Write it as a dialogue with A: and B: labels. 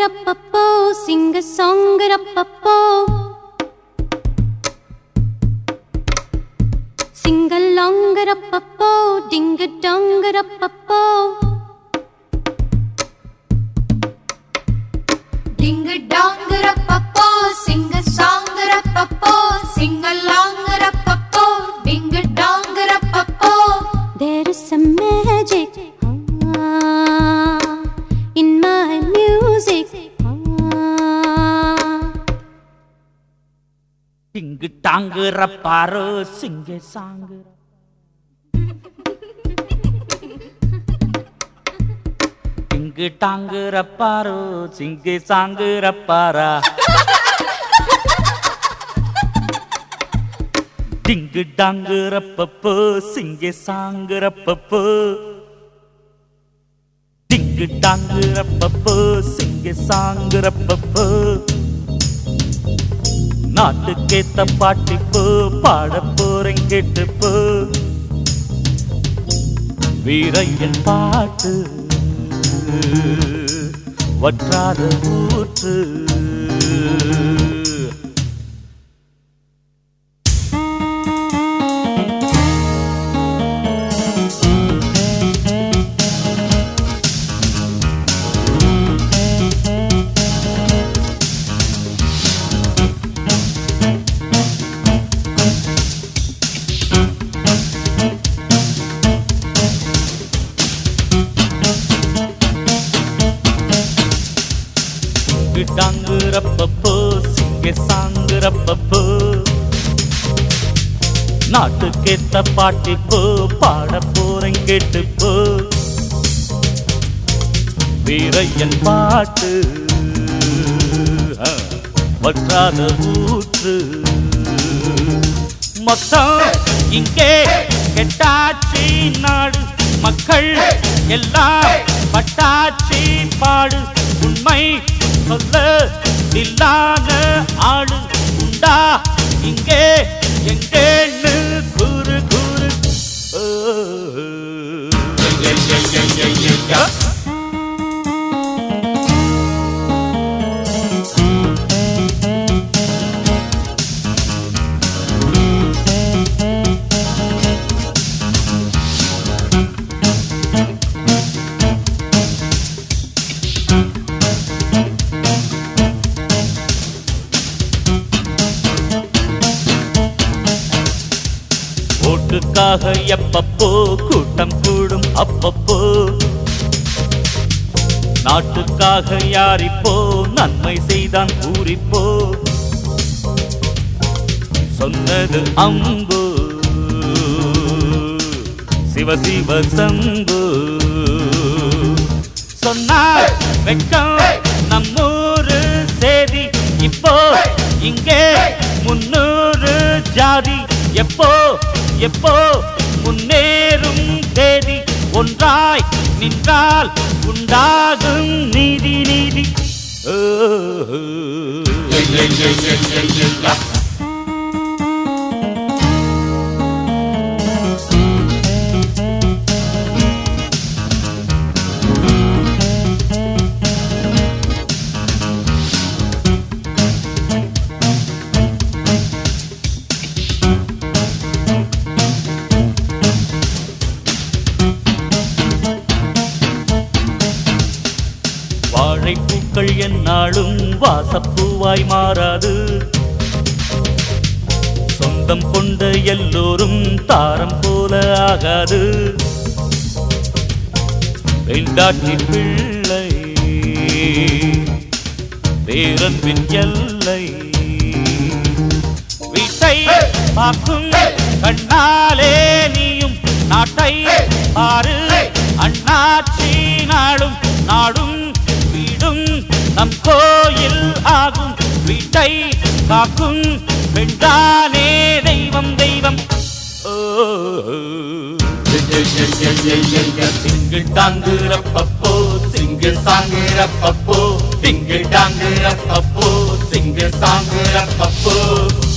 A: dong-a-dong-a-dong-a-dong-a-dong-a-dong-a-dong-a-dong-a-dong-a-dong-a-dong-a-dong-a-dong-a-dong-a-dong-a-dong-a-dong. Sing-a-long-a-dong-a-dong-a-dong-a-dong-a-dong-a-dong. Ding-a-dong-a-dong-a-dong-a-dong.
B: Ding a dong rapapo, sing a song rapapo, sing along rapapo, ding a dong rapapo.
A: There is some magic ah, in my music. ah.
C: டிங்கு டாங்குற பாரு சிங்க song டிங்கு டாங்குற பாரு சிங்க சாங்குற பாரா டிங்கு டாங்குற பப்பு சிங்க சாங்குற பப்பு டிங்கு டாங்குற பப்பு சிங்க சாங்குற பப்பு நாட்டுக்கேத்த பாட்டிப்பு பாட போறேன் கேட்டுப்பு வீரையன் பாட்டு வற்றாத ஊற்று டாங்குறப்பப்போ சிங்க சாங்குறப்பப்போ நாட்டுக்கேத்த பாட்டிப்போ பாட போறேன் கேட்டுப்போ வீரையன் பாட்டு ஆ, வற்றாத ஊற்று மொத்தம் இங்கே கெட்டாச்சி நாடு மக்கள் எல்லாம் பட்டாச்சி பாடு உண்மை சொல்ல இல்லாத ஆடு உண்டா இங்கே எங்கேன்னு கூறு கூறு ஓ. ஓட்டுக்காக எப்பப்போ கூட்டம் கூடும் அப்பப்போ நாட்டுக்காக யாரிப்போ நன்மை செய்தான் பூரிப்போ சொன்னது அம்பு சிவ சிவ சம்பு சொன்னார் வெக்கம் நம்மூரு சேதி இப்போ இங்கே முன்னூறு ஜாதி எப்போ எப்போ முன்னேறும் தேதி ஒன்றாய் நின்றால் உண்டாகும் நீதி நீதி ஓ வாழைப்பூக்கள் என்னாலும் வாசப்பூவாய் மாறாது சொந்தம் கொண்ட எல்லோரும் தாரம் போல ஆகாது வெண்டாட்டி பிள்ளை பேரன்பின் எல்லை வீட்டை பார்க்கும் கண்ணாலே நீயும் நாட்டை பாரு அண்ணாச்சி நாடும் நாடும் வீடும் நம் கோயில் ஆகும் வீட்டை காக்கும் பெண்தானே தெய்வம் தெய்வம் ஓ சிங்கிள் டாங்குறப்பப்போ சிங்கிள் சாங்குறப்பப்போ சிங்கிள் டாங்குறப்பப்போ சிங்கிள் சாங்குறப்பப்போ